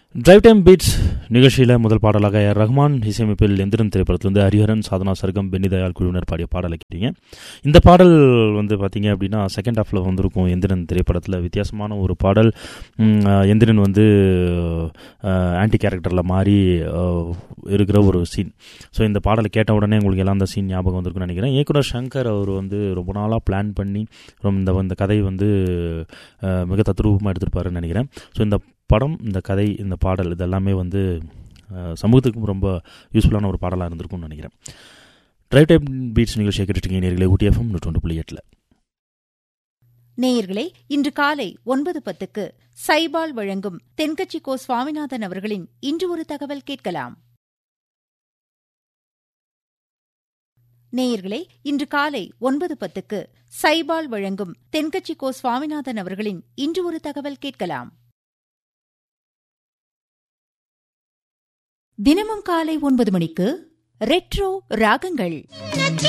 drive time beats நிகழ்ச்சியில் முதல் பாடலாக ஏ ரஹ்மான் இசையமைப்பில் எந்திரன் திரைப்படத்திலிருந்து ஹரிஹரன் சாதனா சர்க்கம் பென்னிதயாள் குழுவினர் பாடிய பாடலை கேட்டீங்க இந்த பாடல் வந்து பார்த்தீங்க அப்படின்னா செகண்ட் ஹாஃபில் வந்திருக்கும் எந்திரன் திரைப்படத்தில் வித்தியாசமான ஒரு பாடல் ம், அஹ், எந்திரன் வந்து ஆன்டி கேரக்டரில் மாறி அஹ், இருக்கிற ஒரு சீன் ஸோ இந்த பாடலை கேட்ட உடனே உங்களுக்கு எல்லாம் அந்த சீன் ஞாபகம் வந்திருக்குன்னு நினைக்கிறேன் இயக்குனர் சங்கர் அவர் வந்து ரொம்ப நாளாக பிளான் பண்ணி ரொம்ப இந்த இந்த கதை வந்து அஹ், மிக தத்ரூபமாக எடுத்திருப்பாருன்னு நினைக்கிறேன் ஸோ இந்த படம் இந்த கதை இந்த பாடல் இதெல்லாமே வந்து அஹ், சமூகத்துக்கும் ரொம்ப யூஸ்ஃபுல்லான ஒரு பாடலாக இருந்திருக்கும்னு நினைக்கிறேன் ட்ரைவ் டைப் பீட்ஸ் நிகழ்ச்சியை கேட்டுருக்கீங்க நேர்களே ஊட்டி எஃப்எம் நூற்றி புள்ளி எட்டில் நேயர்களே இன்று காலை ஒன்பது பத்துக்கு சைபால் வழங்கும் தென்கட்சி கோ சுவாமிநாதன் அவர்களின் இன்று ஒரு தகவல் கேட்கலாம் நேயர்களே இன்று காலை ஒன்பது பத்துக்கு சைபால் வழங்கும் தென்கட்சி கோ சுவாமிநாதன் அவர்களின் இன்று ஒரு தகவல் கேட்கலாம் தினமும் காலை ஒன்பது மணிக்கு ரெட்ரோ ராகங்கள்